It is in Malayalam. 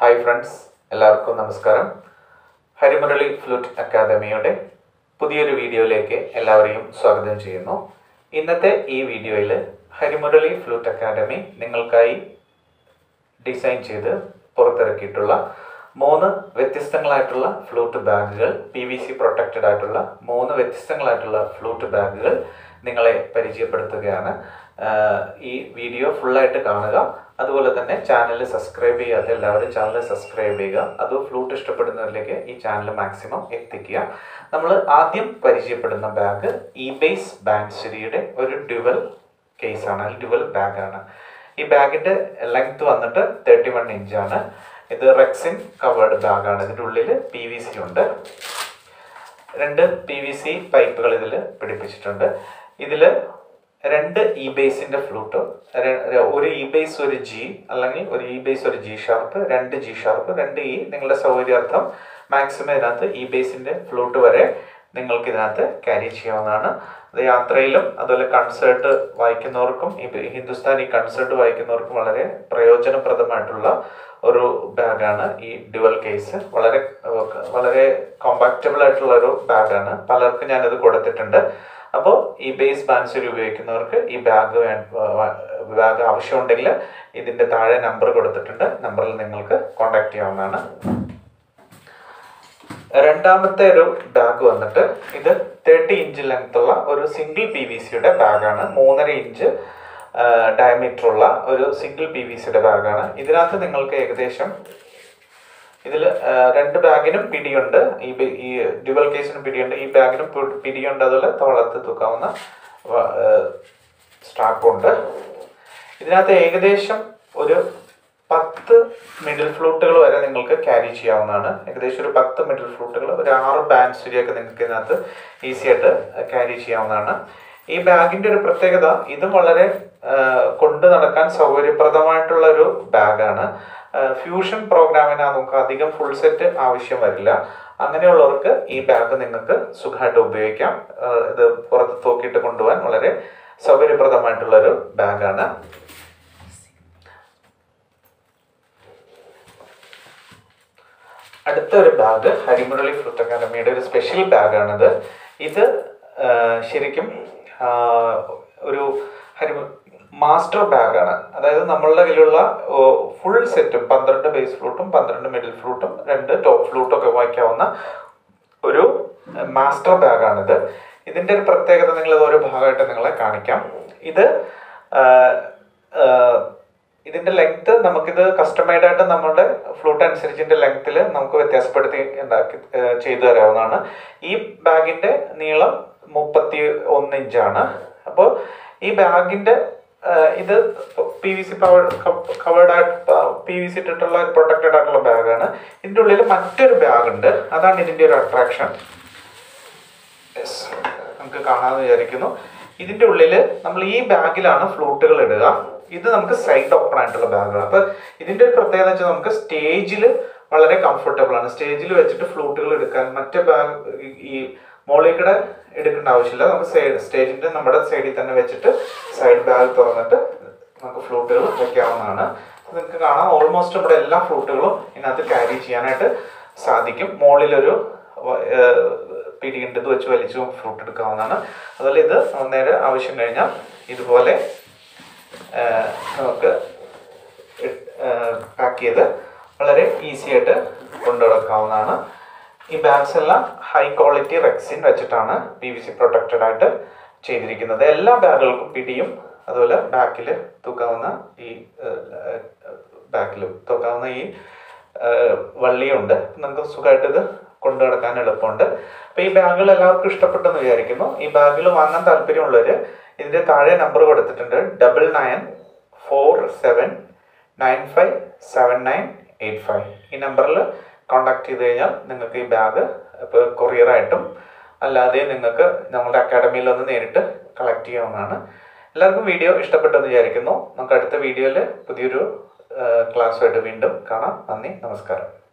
ഹായ് ഫ്രണ്ട്സ് എല്ലാവർക്കും നമസ്കാരം ഹരിമുരളി ഫ്ലൂട്ട് അക്കാദമിയുടെ പുതിയൊരു വീഡിയോയിലേക്ക് എല്ലാവരെയും സ്വാഗതം ചെയ്യുന്നു ഇന്നത്തെ ഈ വീഡിയോയിൽ ഹരിമുരളി ഫ്ലൂട്ട് അക്കാദമി നിങ്ങൾക്കായി ഡിസൈൻ ചെയ്ത് പുറത്തിറക്കിയിട്ടുള്ള മൂന്ന് വ്യത്യസ്തങ്ങളായിട്ടുള്ള ഫ്ലൂട്ട് ബാഗുകൾ പി വി സി പ്രൊട്ടക്റ്റഡ് ആയിട്ടുള്ള മൂന്ന് വ്യത്യസ്തങ്ങളായിട്ടുള്ള ഫ്ലൂട്ട് ബാഗുകൾ നിങ്ങളെ പരിചയപ്പെടുത്തുകയാണ് ആഹ് ഈ വീഡിയോ ഫുള്ളായിട്ട് കാണുക അതുപോലെ തന്നെ ചാനൽ സബ്സ്ക്രൈബ് ചെയ്യാത്ത എല്ലാവരും ചാനൽ സബ്സ്ക്രൈബ് ചെയ്യുക അത് ഫ്ലൂട്ട് ഇഷ്ടപ്പെടുന്നവരിലേക്ക് ഈ ചാനൽ മാക്സിമം എത്തിക്കുക നമ്മൾ ആദ്യം പരിചയപ്പെടുന്ന ബാഗ് ഇ ബേസ് ബാൻസുരിയുടെ ഒരു ഡ്യുവൽ കേസാണ് അല്ലെങ്കിൽ ഡ്യുവൽ ബാഗാണ് ഈ ബാഗിന്റെ ലെങ്ത് വന്നിട്ട് തേർട്ടി വൺ ഇഞ്ചാണ് ഇത് റെക്സിൻ കവേർഡ് ബാഗാണ് ഇതിൻ്റെ ഉള്ളിൽ പി വി സി ഉണ്ട് രണ്ട് പി വി സി പൈപ്പുകൾ ഇതിൽ പിടിപ്പിച്ചിട്ടുണ്ട് ഇതിൽ രണ്ട് ഇ ബേസിന്റെ ഫ്ലൂട്ട് ഒരു ഇ ബേസ് ഒരു ജി അല്ലെങ്കിൽ ഒരു ഇ ബേസ് ഒരു ജി ഷാർപ്പ് രണ്ട് ജി ഷാർപ്പ് രണ്ട് ഇ നിങ്ങളുടെ സൗകര്യാർത്ഥം മാക്സിമം ഇതിനകത്ത് ഇ ബേസിന്റെ ഫ്ലൂട്ട് വരെ നിങ്ങൾക്ക് ഇതിനകത്ത് ക്യാരി ചെയ്യാവുന്നതാണ് അത് യാത്രയിലും അതുപോലെ കൺസേർട്ട് വായിക്കുന്നവർക്കും ഈ ഹിന്ദുസ്ഥാനി കൺസേർട്ട് വായിക്കുന്നവർക്കും വളരെ പ്രയോജനപ്രദമായിട്ടുള്ള ഒരു ബാഗാണ് ഈ ഡ്യുവൽ കേസ് വളരെ വളരെ കോമ്പാക്റ്റബിൾ ആയിട്ടുള്ള ഒരു ബാഗാണ് പലർക്കും ഞാനിത് കൊടുത്തിട്ടുണ്ട് അപ്പോൾ ഈ ബേസ് ബാൻസുരി ഉപയോഗിക്കുന്നവർക്ക് ഈ ബാഗ് ബാഗ് ആവശ്യമുണ്ടെങ്കിൽ ഇതിന്റെ താഴെ നമ്പർ കൊടുത്തിട്ടുണ്ട് നമ്പറിൽ നിങ്ങൾക്ക് കോൺടാക്ട് ചെയ്യാവുന്നതാണ് രണ്ടാമത്തെ ഒരു ബാഗ് വന്നിട്ട് ഇത് തേർട്ടി ഇഞ്ച് ലെങ്ത് ഉള്ള ഒരു സിംഗിൾ പി വി സിയുടെ ബാഗാണ് മൂന്നര ഇഞ്ച് ഡയമീറ്റർ ഉള്ള ഒരു സിംഗിൾ പി വി സിയുടെ ബാഗാണ് ഇതിനകത്ത് നിങ്ങൾക്ക് ഏകദേശം ഇതിൽ രണ്ട് ബാഗിനും പിടിയുണ്ട് ഈ ബി- ഈ ഡ്യുവൽ കേസിനും പിടിയുണ്ട് ഈ ബാഗിനും പി- പിടിയുണ്ട് അതുപോലെ തോളത്ത് തൂക്കാവുന്ന സ്ട്രാപ്പുണ്ട് ഇതിനകത്ത് ഏകദേശം ഒരു പത്ത് മിഡിൽ ഫ്ലൂട്ടുകൾ വരെ നിങ്ങൾക്ക് ക്യാരി ചെയ്യാവുന്നതാണ് ഏകദേശം ഒരു പത്ത് മിഡിൽ ഫ്ലൂട്ടുകൾ ഒരു ആറ് ബാൻസുരിയൊക്കെ നിങ്ങൾക്ക് ഇതിനകത്ത് ഈസി ആയിട്ട് ക്യാരി ചെയ്യാവുന്നതാണ് ഈ ബാഗിന്റെ ഒരു പ്രത്യേകത ഇതും വളരെ ആ, കൊണ്ടു നടക്കാൻ സൗകര്യപ്രദമായിട്ടുള്ള ഒരു ബാഗാണ് ഫ്യൂഷൻ പ്രോഗ്രാമിന് നമുക്ക് അധികം ഫുൾ സെറ്റ് ആവശ്യം വരില്ല അങ്ങനെയുള്ളവർക്ക് ഈ ബാഗ് നിങ്ങൾക്ക് സുഖമായിട്ട് ഉപയോഗിക്കാം ആ, ഇത് പുറത്ത് തൂക്കിയിട്ട് കൊണ്ടുപോകാൻ വളരെ സൗകര്യപ്രദമായിട്ടുള്ള ഒരു ബാഗാണ് അടുത്ത ഒരു ബാഗ് ഹരിമുരളി ഫ്രൂട്ട് അക്കാദമിയുടെ ഒരു സ്പെഷ്യൽ ബാഗാണിത് ഇത് ആ, ശരിക്കും ആ, ഒരു ഹരി മാസ്റ്റർ ബാഗാണ് അതായത് നമ്മളുടെ കയ്യിലുള്ള ഫുൾ സെറ്റും പന്ത്രണ്ട് ബേസ് ഫ്ലൂട്ടും പന്ത്രണ്ട് മിഡിൽ ഫ്ലൂട്ടും രണ്ട് ടോപ്പ് ഫ്ലൂട്ടും ഒക്കെ വായിക്കാവുന്ന ഒരു മാസ്റ്റർ ബാഗാണിത് ഇതിന്റെ ഒരു പ്രത്യേകത നിങ്ങൾ ഇത് ഓരോ ഭാഗമായിട്ട് നിങ്ങളെ കാണിക്കാം ഇത് ആ, ആ, ഇതിന്റെ ലെങ്ത് നമുക്കിത് കസ്റ്റമൈഡ് ആയിട്ട് നമ്മുടെ ഫ്ലൂട്ട് അനുസരിച്ചിന്റെ ലെങ്ത്തിൽ നമുക്ക് വ്യത്യാസപ്പെടുത്തി ഉണ്ടാക്കി ആ, ചെയ്തു തരാവുന്നതാണ് ഈ ബാഗിന്റെ നീളം മുപ്പത്തി ഒന്ന് ഇഞ്ചാണ് അപ്പോൾ ഈ ബാഗിന്റെ ആ, ഇത് പി വി സി കവേർഡ് ആയിട്ട് പി വി സി ഇട്ടിട്ടുള്ള പ്രൊട്ടക്റ്റഡ് ആയിട്ടുള്ള ബാഗാണ് ഇതിന്റെ ഉള്ളിൽ മറ്റൊരു ബാഗ് ഉണ്ട് അതാണ് ഇതിന്റെ ഒരു അട്രാക്ഷൻ യെസ് നമുക്ക് കാണാമെന്ന് വിചാരിക്കുന്നു ഇതിന്റെ ഉള്ളിൽ നമ്മൾ ഈ ബാഗിലാണ് ഫ്ലൂട്ടുകൾ ഇടുക ഇത് നമുക്ക് സൈഡ് ഓപ്പൺ ആയിട്ടുള്ള ബാഗാണ് അപ്പൊ ഇതിന്റെ ഒരു പ്രത്യേകത വെച്ചാൽ നമുക്ക് സ്റ്റേജിൽ വളരെ കംഫർട്ടബിൾ ആണ് സ്റ്റേജിൽ വെച്ചിട്ട് ഫ്ലൂട്ടുകൾ എടുക്കാൻ മറ്റേ ബാഗ് ഈ മോളിൽ കൂടെ എടുക്കേണ്ട ആവശ്യമില്ല നമുക്ക് സ്റ്റേജിന്റെ നമ്മുടെ സൈഡിൽ തന്നെ വെച്ചിട്ട് സൈഡ് ബാഗ് തുറന്നിട്ട് നമുക്ക് ഫ്ലൂട്ടുകൾ വെക്കാവുന്നതാണ് നിങ്ങൾക്ക് കാണാം ഓൾമോസ്റ്റ് നമ്മുടെ എല്ലാ ഫ്ലൂട്ടുകളും ഇതിനകത്ത് ക്യാരി ചെയ്യാനായിട്ട് സാധിക്കും മുകളിലൊരു വ- ഏർ പിടിയുണ്ട് ഇത് വെച്ച് വലിച്ചു ഫ്രൂട്ട് എടുക്കാവുന്നതാണ് അതുപോലെ ഇത് നേരെ ആവശ്യം കഴിഞ്ഞാൽ ഇതുപോലെ ഏർ നമുക്ക് പാക്ക് ചെയ്ത് വളരെ ഈസി ആയിട്ട് കൊണ്ടു നടക്കാവുന്നതാണ് ഈ ബാഗ്സ് എല്ലാം ഹൈ ക്വാളിറ്റി റെക്സിൻ വെച്ചിട്ടാണ് പി വി സി പ്രൊട്ടക്റ്റഡ് ആയിട്ട് ചെയ്തിരിക്കുന്നത് എല്ലാ ബാഗുകൾക്കും പിടിയും അതുപോലെ ബാക്കിൽ തൂക്കാവുന്ന ഈ ബാക്കിൽ തൂക്കാവുന്ന ഈ ഏഹ് വള്ളിയുണ്ട് നമുക്ക് സുഖമായിട്ട് ഇത് കൊണ്ടു നടക്കാൻ എളുപ്പമുണ്ട് അപ്പൊ ഈ ബാഗുകൾ എല്ലാവർക്കും ഇഷ്ടപ്പെട്ടെന്ന് വിചാരിക്കുന്നു ഈ ബാഗുകൾ വാങ്ങാൻ താല്പര്യമുള്ളവര് ഇതിന്റെ താഴെ നമ്പർ കൊടുത്തിട്ടുണ്ട് double nine four seven nine five seven nine eight five ഈ നമ്പറിൽ കോൺടാക്ട് ചെയ്ത് കഴിഞ്ഞാൽ നിങ്ങൾക്ക് ഈ ബാഗ് ഇപ്പോൾ കൊറിയറായിട്ടും അല്ലാതെ നിങ്ങൾക്ക് നമ്മുടെ അക്കാഡമിയിൽ ഒന്ന് നേരിട്ട് കളക്ട് ചെയ്യാവുന്നതാണ് എല്ലാവർക്കും വീഡിയോ ഇഷ്ടപ്പെട്ടെന്ന് വിചാരിക്കുന്നു നമുക്ക് അടുത്ത വീഡിയോയിൽ പുതിയൊരു ക്ലാസ്സുമായിട്ട് വീണ്ടും കാണാം നന്ദി നമസ്കാരം